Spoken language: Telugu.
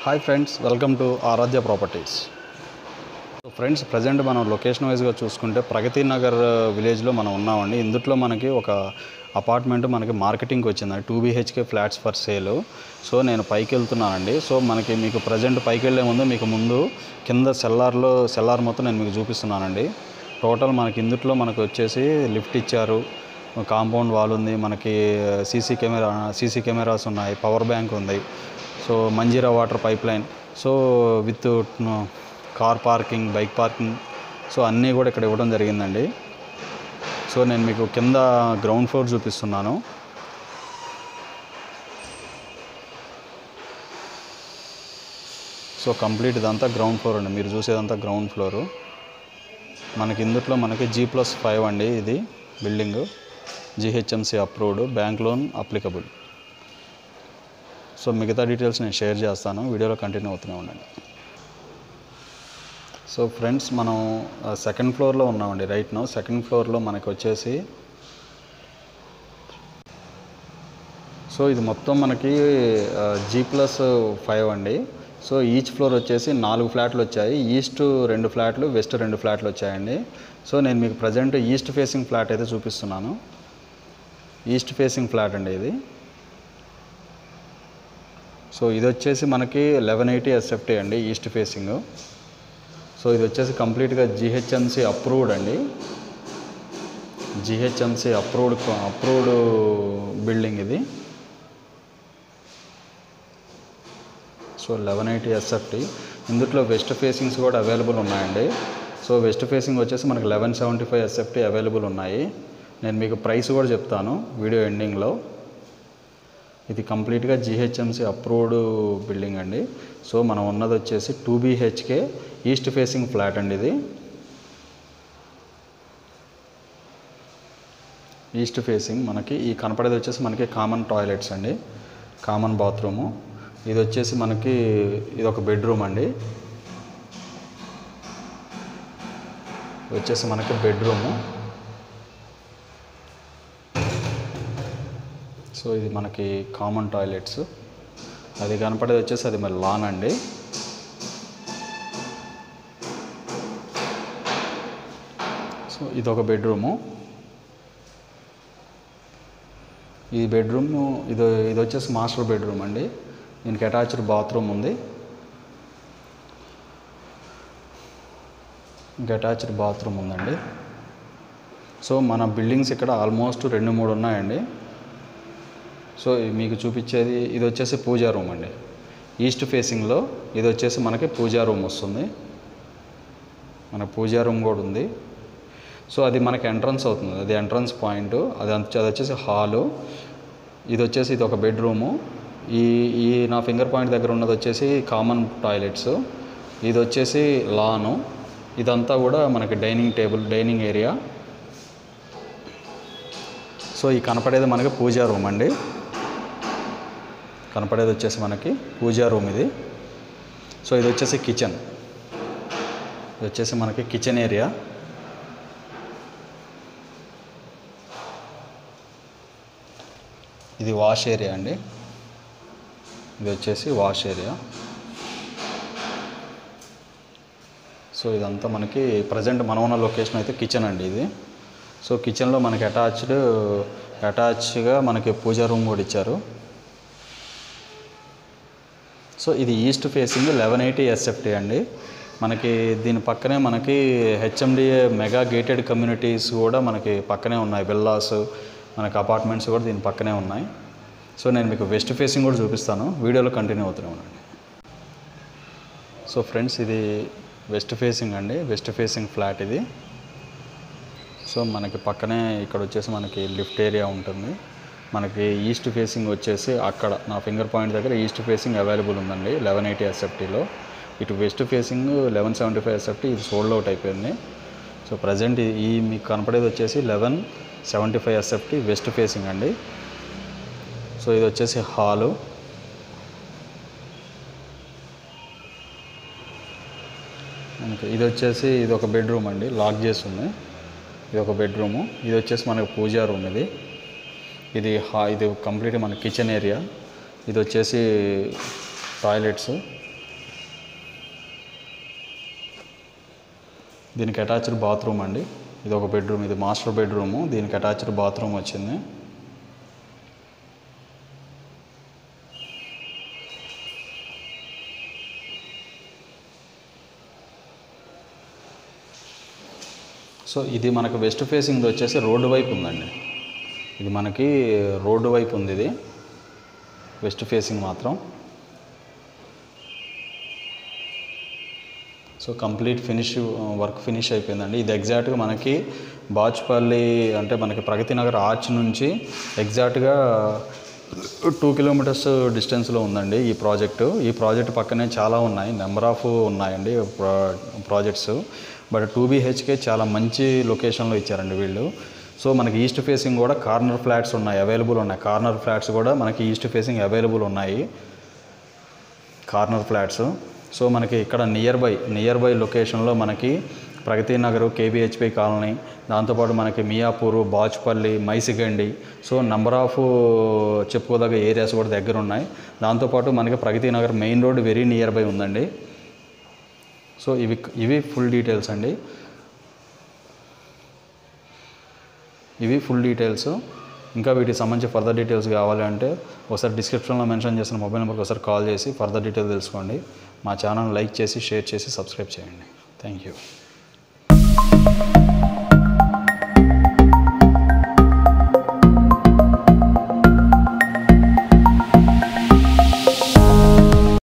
hi friends welcome to Aaradhya properties so friends present మనం లొకేషన్ వైజ్గా చూసుకుంటే ప్రగతి నగర్ విలేజ్లో మనం ఉన్నామండి ఇందుట్లో మనకి ఒక అపార్ట్మెంట్ మనకి మార్కెటింగ్కి వచ్చిందండి two BHK flats for sale so నేను పైకి వెళ్తున్నానండి సో మనకి మీకు ప్రజెంట్ పైకి వెళ్ళే ముందు మీకు ముందు కింద సెల్లార్లో సెల్లార్ మొత్తం నేను మీకు చూపిస్తున్నానండి టోటల్ మనకి ఇందుట్లో మనకు వచ్చేసి లిఫ్ట్ ఇచ్చారు కాంపౌండ్ వాల్ ఉంది మనకి సీసీ కెమెరా సీసీ కెమెరాస్ ఉన్నాయి పవర్ బ్యాంక్ ఉంది so Manjira water pipe line so with car parking bike parking so అన్నీ కూడా ఇక్కడ ఇవ్వడం జరిగిందండి సో నేను మీకు కింద గ్రౌండ్ ఫ్లోర్ చూపిస్తున్నాను సో కంప్లీట్ ఇదంతా గ్రౌండ్ ఫ్లోర్ అండి మీరు చూసేదంతా గ్రౌండ్ ఫ్లోరు మనకి ఇందుట్లో మనకి జీ ప్లస్ ఫైవ్ అండి ఇది building GHMC approved bank loan applicable so మిగతా డీటెయిల్స్ నేను షేర్ చేస్తాను వీడియోలో కంటిన్యూ అవుతూనే ఉండండి సో ఫ్రెండ్స్ మనం సెకండ్ ఫ్లోర్లో ఉన్నామండి రైట్ నో సెకండ్ ఫ్లోర్లో మనకి వచ్చేసి సో ఇది మొత్తం మనకి జీ ప్లస్ ఫైవ్ అండి సో ఈచ్ ఫ్లోర్ వచ్చేసి నాలుగు ఫ్లాట్లు వచ్చాయి ఈస్ట్ రెండు ఫ్లాట్లు వెస్ట్ రెండు ఫ్లాట్లు వచ్చాయండి సో నేను మీకు ప్రజెంట్ ఈస్ట్ ఫేసింగ్ ఫ్లాట్ అయితే చూపిస్తున్నాను ఈస్ట్ ఫేసింగ్ ఫ్లాట్ అండి ఇది సో ఇది వచ్చేసి మనకి లెవెన్ ఎయిటీ ఎస్ఎఫ్టీ అండి ఈస్ట్ ఫేసింగ్ సో ఇది వచ్చేసి కంప్లీట్గా జిహెచ్ఎంసి అప్రూవ్డ్ అండి జిహెచ్ఎంసి అప్రూవ్డ్ అప్రూవ్డ్ బిల్డింగ్ ఇది సో లెవెన్ ఎయిటీ ఎస్ఎఫ్టీ ఇందులో వెస్ట్ ఫేసింగ్స్ కూడా అవైలబుల్ ఉన్నాయండి సో వెస్ట్ ఫేసింగ్ వచ్చేసి మనకి eleven seventy five SFT available ఉన్నాయి నేను మీకు ప్రైస్ కూడా చెప్తాను వీడియో ఎండింగ్లో ఇది కంప్లీట్గా జిహెచ్ఎంసి అప్రూవ్డ్ బిల్డింగ్ అండి సో మనం ఉన్నది వచ్చేసి two BHK east facing flat అండి ఇది ఈస్ట్ ఫేసింగ్ మనకి ఈ కనపడేది వచ్చేసి మనకి కామన్ టాయిలెట్స్ అండి కామన్ బాత్రూము ఇది వచ్చేసి మనకి ఇది ఒక బెడ్రూమ్ అండి ఇది వచ్చేసి మనకి బెడ్రూము సో ఇది మనకి కామన్ టాయిలెట్స్ అది కనపడేది వచ్చేసి అది మరి లాన్ అండి సో ఇది ఒక బెడ్రూము ఈ బెడ్రూమ్ ఇది ఇది వచ్చేసి మాస్టర్ బెడ్రూమ్ అండి దీనికి అటాచ్డ్ బాత్రూమ్ ఉంది ఇంకా అటాచ్డ్ బాత్రూమ్ ఉందండి సో మన బిల్డింగ్స్ ఇక్కడ ఆల్మోస్ట్ రెండు మూడు ఉన్నాయండి సో మీకు చూపించేది ఇది వచ్చేసి పూజా రూమ్ అండి ఈస్ట్ ఫేసింగ్లో ఇది వచ్చేసి మనకి పూజా రూమ్ వస్తుంది మన పూజా రూమ్ కూడా ఉంది సో అది మనకి ఎంట్రన్స్ అవుతుంది అది ఎంట్రన్స్ పాయింట్ అది అంత- అది వచ్చేసి హాలు ఇది వచ్చేసి ఇది ఒక బెడ్రూము ఈ ఈ నా ఫింగర్ పాయింట్ దగ్గర ఉన్నది వచ్చేసి కామన్ టాయిలెట్స్ ఇది వచ్చేసి లాను ఇదంతా కూడా మనకి dining table dining area so ఈ కనపడేది మనకి పూజా రూమ్ అండి కనపడేది వచ్చేసి మనకి పూజా రూమ్ ఇది సో ఇది వచ్చేసి కిచెన్ ఇది వచ్చేసి మనకి కిచెన్ ఏరియా ఇది వాష్ ఏరియా అండి ఇది వచ్చేసి వాష్ ఏరియా సో ఇదంతా మనకి ప్రజెంట్ మనం ఉన్న లొకేషన్ అయితే కిచెన్ అండి ఇది సో కిచెన్లో మనకి అటాచ్డ్ అటాచ్గా మనకి పూజా రూమ్ కూడా ఇచ్చారు సో ఇది east facing eleven eighty SFT అండి మనకి దీని పక్కనే మనకి హెచ్ఎండిఏ మెగా గేటెడ్ కమ్యూనిటీస్ కూడా మనకి పక్కనే ఉన్నాయి విల్లాస్ మనకి అపార్ట్మెంట్స్ కూడా దీని పక్కనే ఉన్నాయి సో నేను మీకు వెస్ట్ ఫేసింగ్ కూడా చూపిస్తాను వీడియోలో కంటిన్యూ అవుతూనే ఉండండి సో ఫ్రెండ్స్ ఇది వెస్ట్ ఫేసింగ్ అండి వెస్ట్ ఫేసింగ్ ఫ్లాట్ ఇది సో మనకి పక్కనే ఇక్కడ వచ్చేసి మనకి లిఫ్ట్ ఏరియా ఉంటుంది మనకి ఈస్ట్ ఫేసింగ్ వచ్చేసి అక్కడ నా ఫింగర్ పాయింట్ దగ్గర ఈస్ట్ ఫేసింగ్ అవైలబుల్ ఉందండి లెవెన్ ఎయిటీ ఎస్ఎఫ్టీలో ఇటు west facing eleven seventy five SFT ఇది సోల్డ్ అవుట్ అయిపోయింది సో ప్రజెంట్ ఈ మీకు కనపడేది వచ్చేసి eleven seventy five SFT west facing అండి సో ఇది వచ్చేసి హాలు మనకి ఇది వచ్చేసి ఇది ఒక బెడ్రూమ్ అండి లాక్ చేసి ఉంది ఇది ఒక బెడ్రూము ఇది వచ్చేసి మనకి పూజా రూమ్ ఇది ఇది హా ఇది కంప్లీట్ మన కిచెన్ ఏరియా ఇది వచ్చేసి టాయిలెట్స్ దీనికి అటాచ్డ్ బాత్రూమ్ అండి ఇది ఒక బెడ్రూమ్ ఇది మాస్టర్ బెడ్రూము దీనికి అటాచ్డ్ బాత్రూమ్ వచ్చింది సో ఇది మనకు వెస్ట్ ఫేసింగ్ వచ్చేసి రోడ్డు వైపు ఉందండి ఇది మనకి రోడ్డు వైపు ఉంది ఇది వెస్ట్ ఫేసింగ్ మాత్రం so complete finish work finish అయిపోయిందండి ఇది ఎగ్జాక్ట్గా మనకి బాచ్పల్లి అంటే మనకి ప్రగతి నగర్ ఆర్చ్ నుంచి ఎగ్జాక్ట్గా టూ కిలోమీటర్స్ డిస్టెన్స్లో ఉందండి ఈ ప్రాజెక్టు ఈ ప్రాజెక్ట్ పక్కనే చాలా ఉన్నాయి నెంబర్ ఆఫ్ ఉన్నాయండి ప్రా ప్రాజెక్ట్స్ బట్ టూ బీహెచ్కే చాలా మంచి లొకేషన్లో ఇచ్చారండి వీళ్ళు సో మనకి ఈస్ట్ ఫేసింగ్ కూడా కార్నర్ ఫ్లాట్స్ ఉన్నాయి అవైలబుల్ ఉన్నాయి కార్నర్ ఫ్లాట్స్ కూడా మనకి ఈస్ట్ ఫేసింగ్ అవైలబుల్ ఉన్నాయి కార్నర్ ఫ్లాట్స్ సో మనకి ఇక్కడ నియర్ బై నియర్ బై లొకేషన్లో మనకి ప్రగతి నగర్ కేబిహెచ్పి కాలనీ దాంతోపాటు మనకి Miyapur Bachupally Maisigandi so number of చెప్పుకోదగ్గ ఏరియాస్ కూడా దగ్గర ఉన్నాయి దాంతోపాటు మనకి Pragathi Nagar main road very near by ఉందండి సో ఇవి ఇవి ఫుల్ డీటెయిల్స్ అండి ఇవి ఫుల్ డీటెయిల్స్ ఇంకా వీటికి సంబంధించి ఫర్దర్ డీటెయిల్స్ కావాలి అంటే ఒకసారి డిస్క్రిప్షన్లో మెన్షన్ చేసిన మొబైల్ నెంబర్కి ఒకసారి కాల్ చేసి ఫర్దర్ డీటెయిల్స్ తెలుసుకోండి మా ఛానల్ లైక్ చేసి షేర్ చేసి సబ్స్క్రైబ్ చేయండి థ్యాంక్ యూ